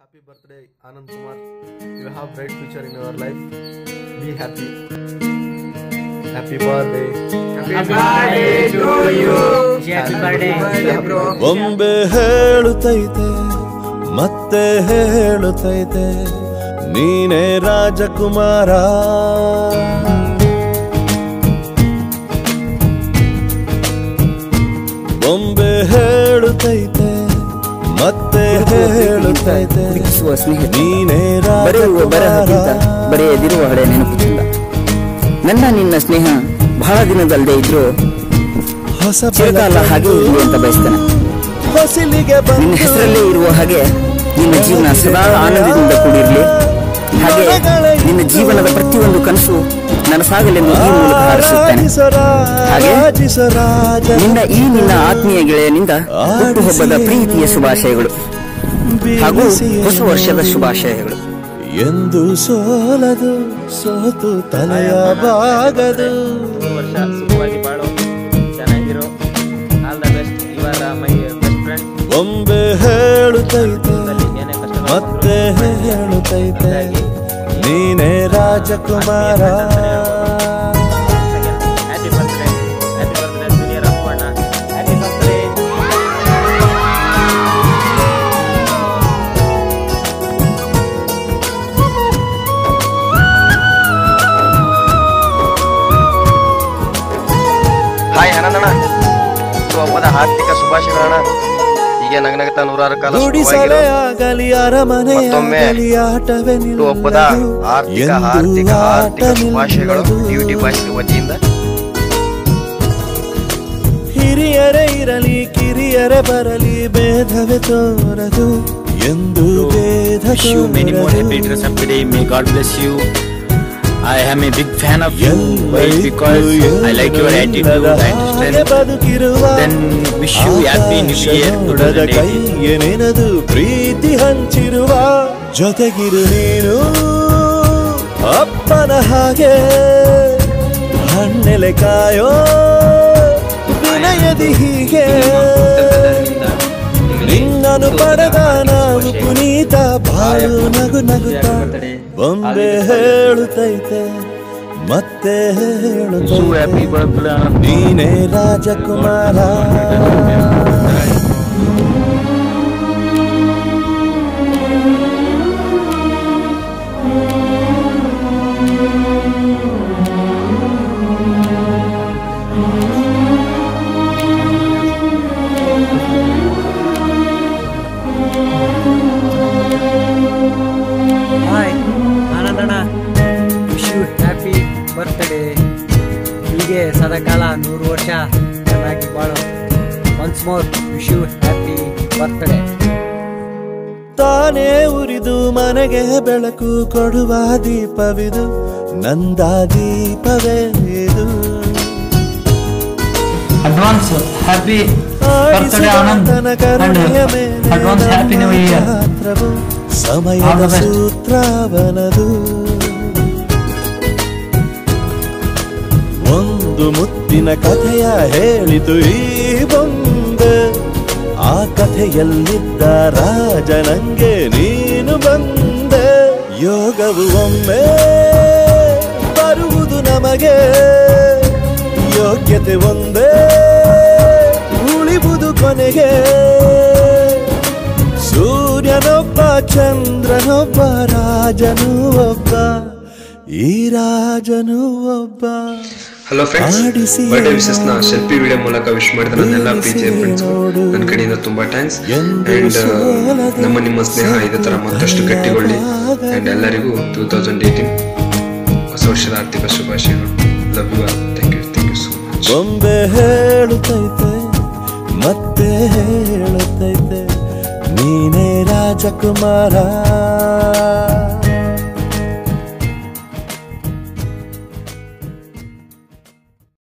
Happy birthday, Anand Kumar. You have bright future in your life. Be happy. Happy birthday. ಒಮ್ಮೆ ಹೇಳುತ್ತೈತೆ ಮತ್ತೆ ಹೇಳುತ್ತೈತೆ ನೀನೇ ರಾಜಕುಮಾರ ಒಮ್ಮೆ ಹೇಳುತ್ತೈತೆ ಮತ್ತೆ ಹೇಳುತ್ತೈತೆ ಪ್ರೀತಿಸುವ ಸ್ನೇಹಿತ ನೀನೇ ಬರೆಯುವ ಬರಹಕ್ಕಿಂತ ರಾಜಕುಮಾರ ಬರೆಯದಿರುವ ಹಳೆ ನೆನಪು ಚಂದ ನನ್ನ ನಿನ್ನ ಸ್ನೇಹ ಬಹಳ ದಿನದಲ್ಲದೆ ಇದ್ರು ಹೊಸ ಚಿರಕಾಲ ಹಾಗೆ ಇರಲಿ ಅಂತ ಬಯಸ್ತೇನೆ ಹೊಸಿಲಿಗೆ ನಿನ್ನ ಹೆಸರಲ್ಲೇ ಇರುವ ಹಾಗೆ ನಿನ್ನ ಜೀವನ ಸದಾ ಆನಂದದಿಂದ ಕೂಡಿರಲಿ ಹಾಗೆ ನಿನ್ನ ಜೀವನದ ಪ್ರತಿಯೊಂದು ಕನಸು ನನಸಾಗಲೆಂದು ಈ ಮೂಲಕ ಹಾರಿಸುತ್ತೇನೆ ಹಾಗೆ ನಿನ್ನ ಈ ನಿನ್ನ ಆತ್ಮೀಯ ಗೆಳೆಯನಿಂದ ಹುಟ್ಟುಹಬ್ಬದ ಪ್ರೀತಿಯ ಶುಭಾಶಯಗಳು ಹಾಗೂ ಹೊಸ ವರ್ಷದ ಶುಭಾಶಯಗಳು ಎಂದು ಸೋಲದು ಸೋತು ತಲೆಯ ಬಾಗದು ವರ್ಷ ಸುಖವಾಗಿ ಬಾಳು ಚೆನ್ನಾಗಿರು ಆಲ್ ದ ಬೆಸ್ಟ್ ಇವರ ಮೈ ಬೆಸ್ಟ್ ಫ್ರೆಂಡ್ ಒಮ್ಮೆ ಹೇಳುತ್ತೈತೆ ಏನೇ ಕಷ್ಟ ಮತ್ತೆ ಹೇಳುತ್ತೈತೆ ನೀನೇ ರಾಜಕುಮಾರ happy birthday happy birthday junior ಅಪ್ಪಣ್ಣ ಹ್ಯಾಪಿ ಬರ್ತ್ಡೇ ಹಾಯ್ ಆನಂದಣ್ಣ ಇದು ಹಬ್ಬದ ಹಾರ್ದಿಕ ಶುಭಾಶಯಗಳಣ್ಣ ಹೀಗೆ ನಗನಗತ ನೂರಾರು ಕಾಲ ಗುಡಿಸಲೇ ಸುಖವಾಗಿರು. ಆಗಲಿ ಅರಮನೆ ಮತ್ತೊಮ್ಮೆ ಆಗಲಿ ಆಟವೇ ಇದು ಹಬ್ಬದ ಆರ್ಥಿಕ ಎಂದು ಹಾರ್ದಿಕ ಹಾರ್ದಿಕ ಆಟ ಶುಭಾಶಯಗಳು ನಿಲ್ಲದು. ಡ್ಯೂಟಿ ಬಾಯ್ಸ್ ವತಿಯಿಂದ ಹಿರಿಯರೇ ಇರಲಿ ಕಿರಿಯರೇ ಬರಲಿ ಭೇದವೇ ತೋರದು ಎಂದು ಭೇದ wish you many more happy ತೋರದು. returns of the day. May God bless you. I am a big fan of you. Why? Because I like your attitude and strength. ಬದುಕಿರುವ Then wish you happy new year ಆಕಾಶದ 2018. ಕೈಗೆ ನೆನೆದು ಪ್ರೀತಿ ಹಂಚಿರುವ ಜೊತೆಗಿರು ನೀನು ಅಪ್ಪನ ಹಾಗೆ ಹಣ್ಣೆಲೆ ಕಾಯೋ ವಿನಯದಿ ಹೀಗೆ ನಿನ್ನನು ಪಡೆದ ನಾವು ಪುನೀತ ಬಾಳು ನಗು ನಗುತ್ತ ಬೊಂಬೆ ಹೇಳುತ್ತೈತೆ ಮತ್ತೆ ಹೇಳುತ್ತೈತೆ ನೀನೇ ರಾಜಕುಮಾರ ಹಾಯ್ ಆನಂದಣ್ಣ ವಿಶ್ ಯು ಹ್ಯಾಪಿ ಬರ್ತ್ಡೇ ಹೀಗೆ ಸದಾಕಾಲ ನೂರು ವರ್ಷ ಚೆನ್ನಾಗಿ ಬಾಳು once more wish you happy birthday ತಾನೇ ಉರಿದು ಮನೆಗೆ ಬೆಳಕು ಕೊಡುವ ದೀಪವಿದು ನಂದ ದೀಪವೇ ಇದು ಅಡ್ವಾನ್ಸ್ ಹ್ಯಾಪಿ ಬರ್ತ್ಡೇ ಆನಂದ್ ಆಡಿಸುವಾತನ ಕರುಣೆಯ ಮೇಲೆ ಅಡ್ವಾನ್ಸ್ ಹ್ಯಾಪಿ ನ್ಯೂ ಇಯರ್ ಗಾತ್ರವು All ಸಮಯದ the best. ಸೂತ್ರವನದು ಒಂದು ಮುತ್ತಿನ ಕಥೆಯ ಹೇಳಿತು ಈ ಬೊಂಬೆ ಆ ಕಥೆಯಲ್ಲಿದ್ದ ರಾಜ ನಂಗೆ ನೀನು ಬಂದೆ ಯೋಗವು ಒಮ್ಮೆ ಬರುವುದು ನಮಗೆ ಯೋಗ್ಯತೆ ಒಂದೇ ಉಳಿವುದು ಕೊನೆಗೆ ಸೂರ್ಯನೊಬ್ಬ ಚಂದ್ರನೊಬ್ಬ ರಾಜನು ಒಬ್ಬ ಈ ರಾಜನು ಒಬ್ಬ ಹಲೋ ಫ್ರೆಂಡ್ಸ್ ಆಡಿಸಿ ಬರ್ಡೇ ವಿಶಸ್ ನ ಸೆಲ್ಫಿ ವಿಡಿಯೋ ಮೂಲಕ ವಿಶ್ ಮಾಡಿದ ನನ್ನೆಲ್ಲ ಪ್ರೀತಿಯ ಫ್ರೆಂಡ್ಸ್ ನನ್ನ ಕಡೆಯಿಂದ ತುಂಬಾ ಥ್ಯಾಂಕ್ಸ್ ಅಂಡ್ ನಮ್ಮ ನಿಮ್ಮ ಸ್ನೇಹ ಇದೇ ತರ ಮತ್ತಷ್ಟು ಗಟ್ಟಿಗೊಳ್ಳಿ ಅಂಡ್ ಎಲ್ಲರಿಗೂ ಟೂ ತೌಸಂಡ್ ಏಯ್ಟೀನ್ ಹೊಸ ವರ್ಷದ ಆರ್ಥಿಕ ಶುಭಾಶಯಗಳು love you all thank you thank you so much ಬೊಂಬೆ ಹೇಳುತ್ತೈತೆ ಮತ್ತೆ ಹೇಳುತ್ತೈತೆ ನೀನೇ ರಾಜಕುಮಾರ